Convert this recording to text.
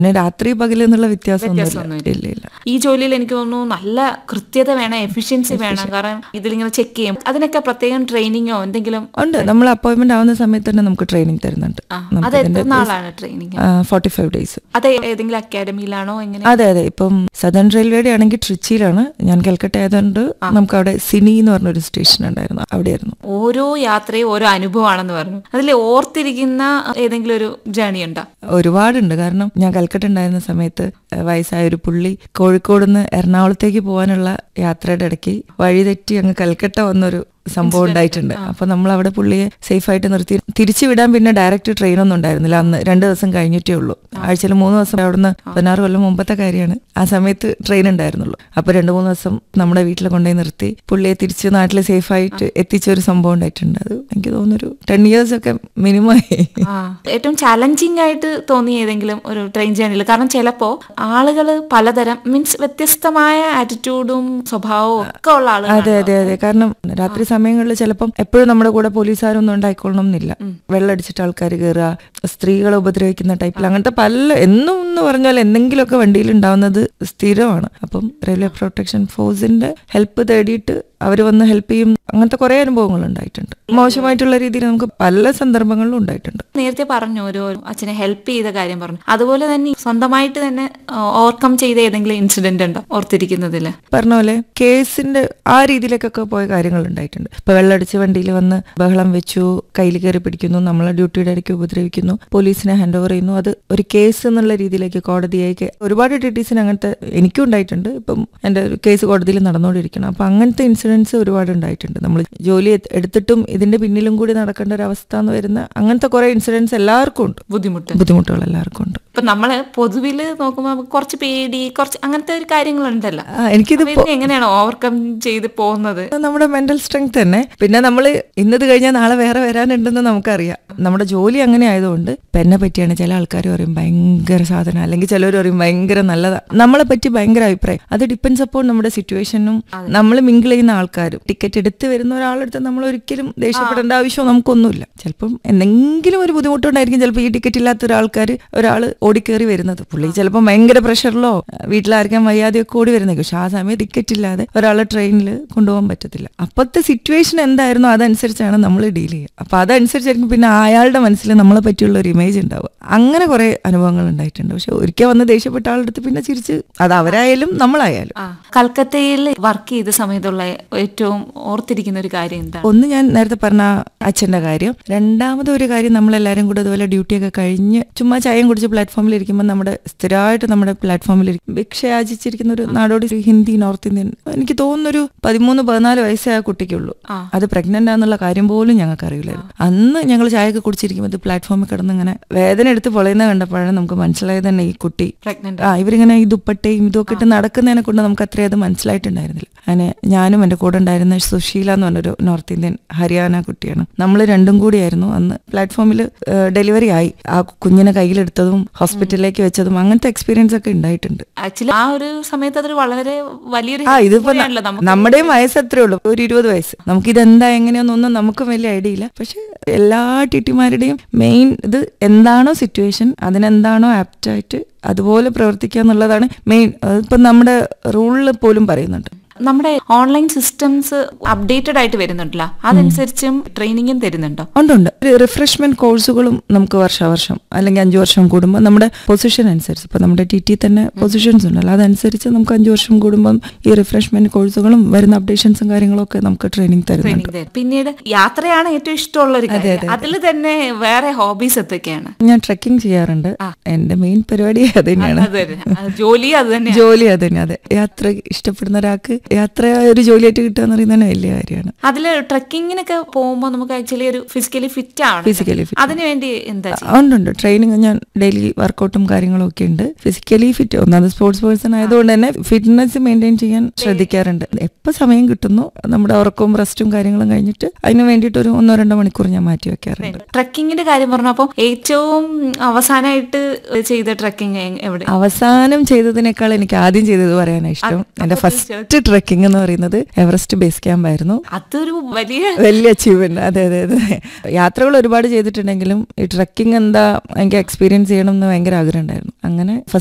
പിന്നെ രാത്രി പകൽ എന്നുള്ള വ്യത്യാസമൊന്നുമില്ല വ്യത്യാസമൊന്നുമില്ല. ഇല്ല ഇല്ല ഈ ജോലിയിൽ എനിക്ക് തോന്നുന്നു നല്ല കൃത്യത വേണം എഫിഷ്യൻസി വേണം കാരണം ഇതിലിങ്ങനെ ചെക്ക് ചെയ്യും അതിനൊക്കെ പ്രത്യേകം ട്രെയിനിങ്ങോ എന്തെങ്കിലും ഉണ്ട് നമ്മൾ അപ്പോയിന്റ്മെന്റ് ആവുന്ന സമയത്ത് തന്നെ നമുക്ക് ട്രെയിനിങ് തരുന്നുണ്ട് ആ, അത് എത്ര നാളാണ് ട്രെയിനിങ് ഫോർട്ടി ഫൈവ് ഡേയ്സ് അത് ഏതെങ്കിലും അക്കാഡമിയിലാണോ എങ്ങനെ അതെ അതെ ഇപ്പം സദൺ റെയിൽവേയുടെ ആണെങ്കിൽ ട്രിച്ചിയിലാണ് ഞാൻ കൽക്കട്ട ആയതുകൊണ്ട് നമുക്ക് അവിടെ സിനി എന്ന് പറഞ്ഞൊരു സ്റ്റേഷൻ ഉണ്ടായിരുന്നു അവിടെയായിരുന്നു ഓരോ യാത്രയും ഓരോ അനുഭവമാണെന്ന് പറഞ്ഞു അതിൽ ഓർത്തിരിക്കുന്ന ഏതെങ്കിലും ഒരു ജേണി ഉണ്ടോ ഒരുപാടുണ്ട് കാരണം ഞാൻ കൽക്കട്ട ഉണ്ടായിരുന്ന സമയത്ത് ഏഹ്, വയസ്സായ ഒരു പുള്ളി കോഴിക്കോട് നിന്ന് എറണാകുളത്തേക്ക് പോകാനുള്ള യാത്രയുടെ ഇടയ്ക്ക് വഴി തെറ്റി അങ്ങ് കൽക്കട്ട വന്നൊരു സംഭവം ഉണ്ടായിട്ടുണ്ട് അപ്പൊ നമ്മൾ അവിടെ പുള്ളിയെ സേഫ് ആയിട്ട് നിർത്തി തിരിച്ചു വിടാൻ പിന്നെ ഡയറക്റ്റ് ട്രെയിൻ ഒന്നും ഉണ്ടായിരുന്നില്ല അന്ന് രണ്ട് ദിവസം കഴിഞ്ഞിട്ടേ ഉള്ളൂ ആഴ്ചയിൽ മൂന്ന് ദിവസം അവിടുന്ന് പതിനാറ് കൊല്ലം മുമ്പത്തെ കാര്യമാണ് ആ സമയത്ത് ട്രെയിൻ ഉണ്ടായിരുന്നുള്ളൂ അപ്പൊ രണ്ട് മൂന്ന് ദിവസം നമ്മുടെ വീട്ടിൽ കൊണ്ടുപോയി നിർത്തി പുള്ളിയെ തിരിച്ച് നാട്ടിൽ സേഫ് ആയിട്ട് എത്തിച്ച ഒരു സംഭവം ഉണ്ടായിട്ടുണ്ട് അത് എനിക്ക് തോന്നുന്നൊരു ടെൻ ഇയേഴ്സ് ഒക്കെ മിനിമം ആ ഏറ്റവും ചലഞ്ചിങ് ആയിട്ട് തോന്നിയ ഏതെങ്കിലും ഒരു ട്രെയിൻ ജേണിയിൽ കാരണം ചിലപ്പോ ആളുകൾ പലതരം മീൻസ് വ്യത്യസ്തമായ ആറ്റിറ്റ്യൂഡും സ്വഭാവവും ഒക്കെ ഉള്ള ആളുകൾ അതെ അതെ അതെ കാരണം രാത്രി സമയങ്ങളിൽ ചിലപ്പം എപ്പോഴും നമ്മുടെ കൂടെ പോലീസുകാരൊന്നും ഉണ്ടായിക്കൊള്ളണം എന്നില്ല വെള്ളമടിച്ചിട്ട് ആൾക്കാർ കയറുക സ്ത്രീകളെ ഉപദ്രവിക്കുന്ന ടൈപ്പിൽ അങ്ങനത്തെ പല എന്നും എന്ന് പറഞ്ഞാൽ എന്തെങ്കിലുമൊക്കെ വണ്ടിയിൽ ഉണ്ടാവുന്നത് സ്ഥിരമാണ് അപ്പം റെയിൽവേ പ്രൊട്ടക്ഷൻ ഫോഴ്സിന്റെ ഹെൽപ്പ് തേടിയിട്ട് അവർ വന്ന് ഹെൽപ്പ് ചെയ്യും അങ്ങനത്തെ കുറെ അനുഭവങ്ങൾ ഉണ്ടായിട്ടുണ്ട് മോശമായിട്ടുള്ള രീതിയിൽ നമുക്ക് പല സന്ദർഭങ്ങളിലും ഉണ്ടായിട്ടുണ്ട് നേരത്തെ പറഞ്ഞു ഒരു അച്ഛനെ ഹെൽപ്പ് ചെയ്ത കാര്യം പറഞ്ഞു അതുപോലെ തന്നെ സ്വന്തമായിട്ട് തന്നെ ഓവർകം ചെയ്ത ഏതെങ്കിലും ഇൻസിഡന്റ് ഉണ്ടോ ഓർത്തിരിക്കുന്നതില് പറഞ്ഞ പോലെ കേസിന്റെ ആ രീതിയിലേക്കൊക്കെ പോയ കാര്യങ്ങൾ ഉണ്ടായിട്ടുണ്ട് ഇപ്പൊ വെള്ളടിച്ച് വണ്ടിയിൽ വന്ന് ബഹളം വെച്ചു കയ്യിൽ കയറി പിടിക്കുന്നു നമ്മളെ ഡ്യൂട്ടിയുടെ ഇടയ്ക്ക് ഉപദ്രവിക്കുന്നു പോലീസിനെ ഹാൻഡ് ഓവർ ചെയ്യുന്നു അത് ഒരു കേസ് എന്നുള്ള രീതിയിലേക്ക് കോടതിയേക്ക് ഒരുപാട് ഡിറ്റീസിന് അങ്ങനത്തെ എനിക്കും ഉണ്ടായിട്ടുണ്ട് ഇപ്പം എന്റെ ഒരു കേസ് കോടതിയിൽ നടന്നുകൊണ്ടിരിക്കണം അപ്പൊ അങ്ങനത്തെ ഇൻസിഡൻസ് ഒരുപാട് ഉണ്ടായിട്ടുണ്ട് നമ്മൾ ജോലി എ- എടുത്തിട്ടും ഇതിന്റെ പിന്നിലും കൂടി നടക്കേണ്ട ഒരു അവസ്ഥ എന്ന് വരുന്ന അങ്ങനത്തെ കുറെ ഇൻസിഡൻസ് എല്ലാവർക്കും ഉണ്ട് ബുദ്ധിമുട്ട് ബുദ്ധിമുട്ടുകൾ എല്ലാവർക്കും ഉണ്ട് ഇപ്പൊ നമ്മള് പൊതുവില് നോക്കുമ്പോ നമുക്ക് കുറച്ച് പേടി കുറച്ച് അങ്ങനത്തെ ഒരു കാര്യങ്ങളുണ്ടല്ലോ ആ, എനിക്കിത് അപ്പൊ ഇതിനെ എങ്ങനെയാണ് ഓവർകം ചെയ്ത് പോകുന്നത് അത് നമ്മുടെ മെന്റൽ സ്ട്രെങ്ത് തന്നെ പിന്നെ നമ്മൾ ഇന്നത് കഴിഞ്ഞാൽ നാളെ വേറെ വരാനുണ്ടെന്ന് നമുക്കറിയാം നമ്മുടെ ജോലി അങ്ങനെ ആയതുകൊണ്ട് ഇപ്പൊ എന്നെ പറ്റിയാണ് ചില ആൾക്കാർ പറയും ഭയങ്കര സാധനം അല്ലെങ്കിൽ ചിലർ പറയും ഭയങ്കര നല്ലതാ നമ്മളെ പറ്റി ഭയങ്കര അഭിപ്രായം അത് ഡിപ്പെൻസ് അപ്പോൾ നമ്മുടെ സിറ്റുവേഷനും നമ്മൾ മിങ്കിൾ ചെയ്യുന്ന ആൾക്കാരും ടിക്കറ്റ് എടുത്ത് വരുന്ന ഒരാളെടുത്ത് നമ്മൾ ഒരിക്കലും ദേഷ്യപ്പെടേണ്ട ആവശ്യം നമുക്കൊന്നുമില്ല ചിലപ്പം എന്തെങ്കിലും ഒരു ബുദ്ധിമുട്ടുണ്ടായിരിക്കും ചിലപ്പോൾ ഈ ടിക്കറ്റ് ഇല്ലാത്ത ഒരാൾക്കാർ ഒരാൾ ഓടിക്കേറി വരുന്നത് പുള്ളി ചിലപ്പോൾ ഭയങ്കര പ്രഷറിലോ വീട്ടിലാർക്കാൻ വയ്യാതെയൊക്കെ ഓടി വരുന്നേക്കും പക്ഷെ ആ സമയത്ത് ടിക്കറ്റ് ഇല്ലാതെ ഒരാളെ ട്രെയിനിൽ കൊണ്ടുപോകാൻ പറ്റത്തില്ല അപ്പോഴത്തെ സിറ്റുവേഷൻ എന്തായിരുന്നോ അതനുസരിച്ചാണ് നമ്മൾ ഡീൽ ചെയ്യുക അപ്പൊ അതനുസരിച്ചായിരിക്കും പിന്നെ അയാളുടെ മനസ്സിൽ നമ്മളെ പറ്റിയുള്ള ഒരു ഇമേജ് ഉണ്ടാവുക അങ്ങനെ കുറെ അനുഭവങ്ങൾ ഉണ്ടായിട്ടുണ്ട് പക്ഷെ ഒരിക്കൽ വന്ന് ദേഷ്യപ്പെട്ട ആളുടെ അടുത്ത് പിന്നെ ചിരിച്ച് അത് അവരായാലും നമ്മളായാലും ആ കൽക്കത്തയിൽ വർക്ക് ചെയ്ത സമയത്തുള്ള ഏറ്റവും ഓർത്തിരിക്കുന്ന ഒരു കാര്യം എന്താ ഒന്ന് ഞാൻ നേരത്തെ പറഞ്ഞ ആ അച്ഛന്റെ കാര്യം രണ്ടാമത് ഒരു കാര്യം നമ്മളെല്ലാരും കൂടെ അതുപോലെ ഡ്യൂട്ടിയൊക്കെ കഴിഞ്ഞ് ചുമ്മാ ചായയും കുടിച്ച് പ്ലാറ്റ്ഫോമിൽ ഇരിക്കുമ്പോൾ നമ്മുടെ സ്ഥിരമായിട്ട് നമ്മുടെ പ്ലാറ്റ്ഫോമിൽ ഇരിക്കും ഭിക്ഷ യാചിച്ചിരിക്കുന്ന ഒരു നാടോടി ഒരു ഹിന്ദി നോർത്ത് ഇന്ത്യൻ എനിക്ക് തോന്നുന്നൊരു പതിമൂന്ന് പതിനാല് വയസ്സേ ആ കുട്ടിക്കുള്ളൂ ആ. അത് പ്രഗ്നന്റ് ആണെന്നുള്ള കാര്യം പോലും ഞങ്ങൾക്ക് അറിയില്ലായിരുന്നു അന്ന് ഞങ്ങൾ ചായയൊക്കെ കുടിച്ചിരിക്കുമ്പോൾ ഇത് പ്ലാറ്റ്ഫോമിൽ കിടന്ന് ഇങ്ങനെ വേദന എടുത്ത് പൊളയുന്ന കണ്ടപ്പോഴാണ് നമുക്ക് മനസ്സിലായത് തന്നെ ഈ കുട്ടി പ്രഗ്നന്റ് ആ ഇവരിങ്ങനെ ഈ ദുപ്പട്ടയും ഇതൊക്കെ ഇട്ട് നടക്കുന്നതിനെ കൊണ്ട് നമുക്ക് അത്രയും അത് മനസ്സിലായിട്ടുണ്ടായിരുന്നില്ല അങ്ങനെ ഞാനും എൻ്റെ കൂടെ ഉണ്ടായിരുന്ന സുശീല എന്ന് പറഞ്ഞൊരു നോർത്ത് ഇന്ത്യൻ ഹരിയാന കുട്ടിയാണ് നമ്മൾ രണ്ടും കൂടിയായിരുന്നു അന്ന് പ്ലാറ്റ്ഫോമിൽ ഡെലിവറി ആയി ആ കുഞ്ഞിനെ കയ്യിലെടുത്തതും ഹോസ്പിറ്റലിലേക്ക് വെച്ചതും അങ്ങനത്തെ എക്സ്പീരിയൻസ് ഒക്കെ ഉണ്ടായിട്ടുണ്ട് ആക്ച്വലി ആ ഒരു സമയത്ത് അതൊരു വളരെ വലിയൊരു ആ ഇതിപ്പോ ന- കൂടിയാണല്ലോ നമുക്ക് നമ്മുടെയും വയസ്സ് എത്രയേ ഉള്ളൂ ഒരു ഇരുപത് വയസ്സ് നമുക്ക് ഇതെന്താ എങ്ങനെയാണെന്നൊന്നും നമുക്കും വലിയ ഐഡിയ ഇല്ല പക്ഷെ എല്ലാ ടിറ്റിമാരുടെയും മെയിൻ ഇത് എന്താണോ സിറ്റുവേഷൻ അതിനെന്താണോ ആപ്റ്റായിട്ട് അതുപോലെ പ്രവർത്തിക്കുക എന്നുള്ളതാണ് മെയിൻ ഇപ്പൊ നമ്മുടെ റൂളിൽ പോലും പറയുന്നുണ്ട് നമ്മുടെ ഓൺലൈൻ സിസ്റ്റംസ് അപ്ഡേറ്റഡ് ആയിട്ട് വരുന്നുണ്ടല്ലോ അതനുസരിച്ചും ട്രെയിനിങ്ങും തരുന്നുണ്ടോ ഉണ്ട് ഉണ്ട് റിഫ്രഷ്മെന്റ് കോഴ്സുകളും നമുക്ക് വർഷാവർഷം അല്ലെങ്കിൽ അഞ്ചു വർഷം കൂടുമ്പോൾ നമ്മുടെ പൊസിഷൻ അനുസരിച്ച് ഇപ്പൊ നമ്മുടെ ടി ടി തന്നെ പൊസിഷൻസ് ഉണ്ടല്ലോ അതനുസരിച്ച് നമുക്ക് അഞ്ചു വർഷം കൂടുമ്പം ഈ റിഫ്രഷ്മെന്റ് കോഴ്സുകളും വരുന്ന അപ്ഡേഷൻസും കാര്യങ്ങളും ഒക്കെ നമുക്ക് ട്രെയിനിങ് തരുന്നുണ്ട് ട്രെയിനിങ് തരും പിന്നീട് യാത്രയാണ് ഏറ്റവും ഇഷ്ടമുള്ള ഒരു കാര്യം അതിൽ തന്നെ വേറെ ഹോബീസ് എന്തൊക്കെയാണ് ഞാൻ ട്രെക്കിംഗ് ചെയ്യാറുണ്ട് എന്റെ മെയിൻ പരിപാടി അത് തന്നെയാണ് അത് തന്നെ. അത് ജോലി അത് തന്നെ ജോലി അത് തന്നെ അതെ യാത്ര ഇഷ്ടപ്പെടുന്ന ഒരാൾക്ക് യാത്ര ഒരു ജോലിയായിട്ട് കിട്ടുക എന്ന് പറയുന്നത് തന്നെ വലിയ കാര്യമാണ് അതില് ട്രക്കിങ്ങിനൊക്കെ പോകുമ്പോൾ നമുക്ക് ആക്ച്വലി ഒരു ഫിസിക്കലി ഫിറ്റ് ആണ് ഫിസിക്കലി ഫിറ്റ് അതിനു വേണ്ടി എന്താ ചെയ്യുക? ഉണ്ട് ഉണ്ട് ട്രെയിനിങ് ഞാൻ ഡെയിലി വർക്കൗട്ടും കാര്യങ്ങളും ഒക്കെ ഉണ്ട് ഫിസിക്കലി ഫിറ്റ് ഒന്നാമത് സ്പോർട്സ് പേഴ്സൺ ആയതുകൊണ്ട് തന്നെ ഫിറ്റ്നസ് മെയിൻറ്റെയിൻ ചെയ്യാൻ ശ്രദ്ധിക്കാറുണ്ട് എപ്പോൾ സമയം കിട്ടുന്നു നമ്മുടെ ഉറക്കവും റെസ്റ്റും കാര്യങ്ങളും കഴിഞ്ഞിട്ട് അതിന് വേണ്ടിയിട്ട് ഒരു ഒന്നോ രണ്ടോ മണിക്കൂർ ഞാൻ മാറ്റി വെക്കാറുണ്ട് ട്രക്കിങ്ങിന്റെ കാര്യം പറഞ്ഞപ്പോൾ ഏറ്റവും അവസാനമായിട്ട് ചെയ്ത ട്രക്കിംഗ് എവിടെ അവസാനം ചെയ്തതിനേക്കാൾ എനിക്ക് ആദ്യം ചെയ്തത് പറയാനാണ് ഇഷ്ടം എന്റെ ഫസ്റ്റ് ട്രെക്കിംഗ് ട്രെക്കിംഗ് എന്ന് പറയുന്നത് എവറസ്റ്റ് ബേസ് ക്യാമ്പ് ആയിരുന്നു അതൊരു വലിയ വലിയ അച്ചീവ്മെന്റ് അതെ അതെ അതെ യാത്രകൾ ഒരുപാട് ചെയ്തിട്ടുണ്ടെങ്കിലും ഈ ട്രക്കിംഗ് എന്താ എനിക്ക് എക്സ്പീരിയൻസ് ചെയ്യണം എന്ന് ഭയങ്കര ആഗ്രഹം ഉണ്ടായിരുന്നു അങ്ങനെ ഫസ്റ്റ്